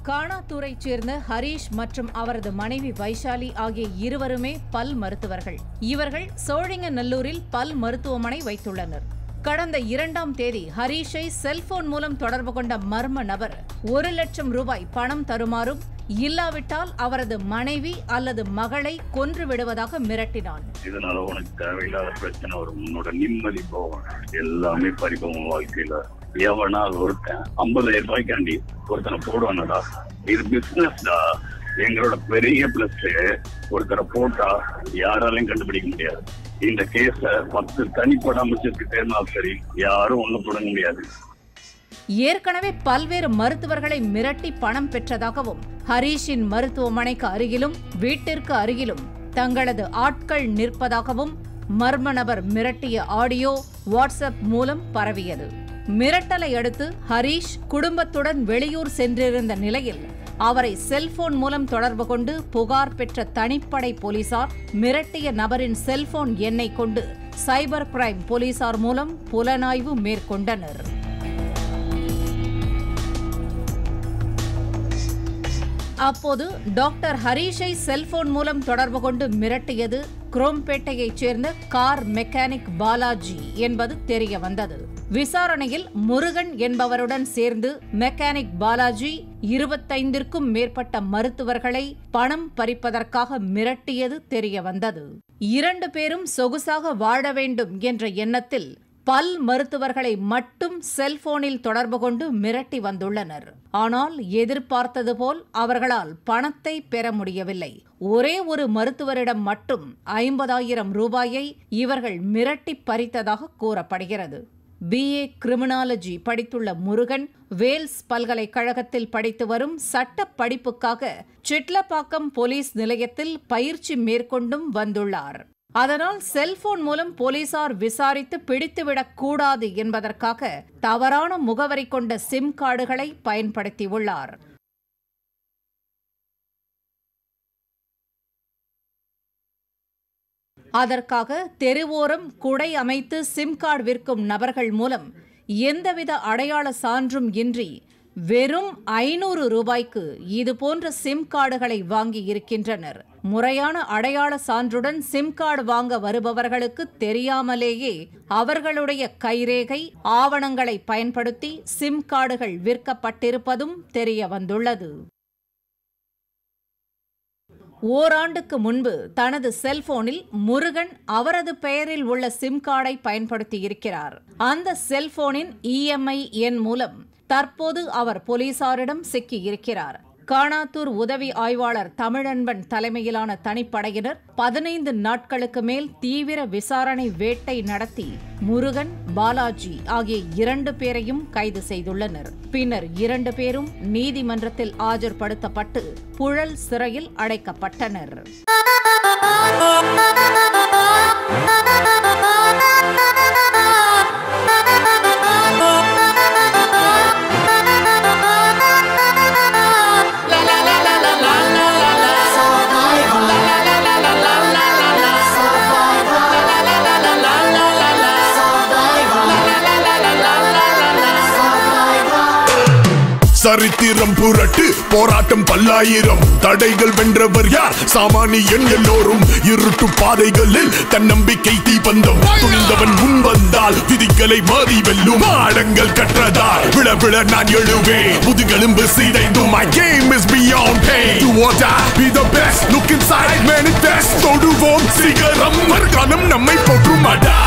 காணாத்தூரைச் சேர்ந்த ஹரீஷ் மற்றும் அவரது மனைவி வைஷாலி ஆகிய இருவருமே பல் மருத்துவர்கள் இவர்கள் சோழிங்கநல்லூரில் பல் மருத்துவமனை வைத்துள்ளனர் கடந்த இரண்டாம் தேதி ஹரீஷை செல்போன் மூலம் தொடர்பு கொண்ட மர்ம நபர் ஒரு லட்சம் ரூபாய் பணம் தருமாறும் இல்லாவிட்டால் அவரது மனைவி அல்லது மகளை கொன்று விடுவதாக மிரட்டினான் இதனால உனக்கு தேவையில்லாத பிரச்சனை வரும் உன்னோட நிம்மதி போகும் எல்லாமே பறிப்போம் வாழ்க்கையில எவனா ஒருத்தன் ஐம்பதாயிரம் ரூபாய்க்காண்டி ஒருத்தனை போடுவானடா இது பிசினஸ்டா எங்களோட பெரிய பிளஸ் ஒருத்தரை போட்டா யாராலையும் கண்டுபிடிக்க முடியாது இந்த கேஸ பத்து தனிப்பட அமைச்சிருக்கிட்டேன்னா சரி யாரும் ஒண்ணு போட முடியாது ஏற்கனவே பல்வேறு மருத்துவர்களை மிரட்டி பணம் பெற்றதாகவும் ஹரீஷின் மருத்துவமனைக்கு அருகிலும் வீட்டிற்கு அருகிலும் தங்களது ஆட்கள் நிற்பதாகவும் மர்ம நபர் மிரட்டிய ஆடியோ வாட்ஸ்அப் மூலம் பரவியது மிரட்டலை அடுத்து ஹரீஷ் குடும்பத்துடன் வெளியூர் சென்றிருந்த நிலையில் அவரை செல்போன் மூலம் தொடர்பு கொண்டு புகார் பெற்ற தனிப்படை போலீசார் மிரட்டிய நபரின் செல்போன் எண்ணை கொண்டு சைபர் கிரைம் போலீசார் மூலம் புலனாய்வு மேற்கொண்டனர் அப்போது டாக்டர் ஹரீஷை செல்போன் மூலம் தொடர்பு கொண்டு மிரட்டியது குரோம்பேட்டையைச் சேர்ந்த கார் மெக்கானிக் பாலாஜி என்பது தெரிய வந்தது விசாரணையில் முருகன் என்பவருடன் சேர்ந்து மெக்கானிக் பாலாஜி இருபத்தைந்திற்கும் மேற்பட்ட மருத்துவர்களை பணம் பறிப்பதற்காக மிரட்டியது தெரிய வந்தது இரண்டு பேரும் சொகுசாக வாழ வேண்டும் என்ற எண்ணத்தில் பல் மருத்துவர்களை மட்டும் செல்போனில் தொடர்பு கொண்டு மிரட்டி வந்துள்ளனர் ஆனால் எதிர்பார்த்தது போல் அவர்களால் பணத்தை பெற முடியவில்லை ஒரே ஒரு மருத்துவரிடம் மட்டும் ஐம்பதாயிரம் ரூபாயை இவர்கள் மிரட்டி பறித்ததாக கூறப்படுகிறது பிஏ கிரிமினாலஜி படித்துள்ள முருகன் வேல்ஸ் பல்கலைக்கழகத்தில் படித்து வரும் சட்ட படிப்புக்காக சிட்லப்பாக்கம் போலீஸ் நிலையத்தில் பயிற்சி மேற்கொண்டும் வந்துள்ளார் அதனால் செல்போன் மூலம் போலீசார் விசாரித்து பிடித்துவிடக் கூடாது என்பதற்காக தவறான முகவரி கொண்ட சிம் கார்டுகளை பயன்படுத்தியுள்ளார் அதற்காக தெருவோரம் குடை அமைத்து சிம் கார்டு விற்கும் நபர்கள் மூலம் எந்தவித அடையாள சான்றும் இன்றி வெறும் ஐநூறு ரூபாய்க்கு இதுபோன்ற சிம் கார்டுகளை வாங்கி இருக்கின்றனர் முறையான அடையாள சான்றுடன் சிம் கார்டு வாங்க வருபவர்களுக்கு தெரியாமலேயே அவர்களுடைய கைரேகை ஆவணங்களை பயன்படுத்தி சிம் கார்டுகள் விற்கப்பட்டிருப்பதும் தெரிய வந்துள்ளது ஓராண்டுக்கு முன்பு தனது செல்போனில் முருகன் அவரது பெயரில் உள்ள சிம் கார்டை பயன்படுத்தியிருக்கிறார் அந்த செல்போனின் இஎம்ஐ எண் மூலம் தற்போது அவர் போலீசாரிடம் சிக்கியிருக்கிறார் காணாத்தூர் உதவி ஆய்வாளர் தமிழன்பன் தலைமையிலான தனிப்படையினர் பதினைந்து நாட்களுக்கு மேல் தீவிர விசாரணை வேட்டை நடத்தி முருகன் பாலாஜி ஆகிய இரண்டு பேரையும் கைது செய்துள்ளனர் பின்னர் இரண்டு பேரும் நீதிமன்றத்தில் ஆஜர்படுத்தப்பட்டு புழல் சிறையில் அடைக்கப்பட்டனர் சரித்திரம் புரட்டு போராட்டம் பல்லாயிரம் தடைகள் வென்றவர் யார் சாமானியன் எல்லோரும் இருட்டு பாதைகளில் தன்னம்பிக்கை தீபந்தம் துணிந்தவன் முன் வந்தால் விதிகளை மாறி வெல்லும் பாடங்கள் கற்றதால் விழ விழ நான் எழுவேன் முதுகெலும்பு சிதைந்தும் my game is beyond pain do or die be the best look inside manifest தொடுவோம் சிகரம் மறுகாலம் நம்மை போற்றும் அடா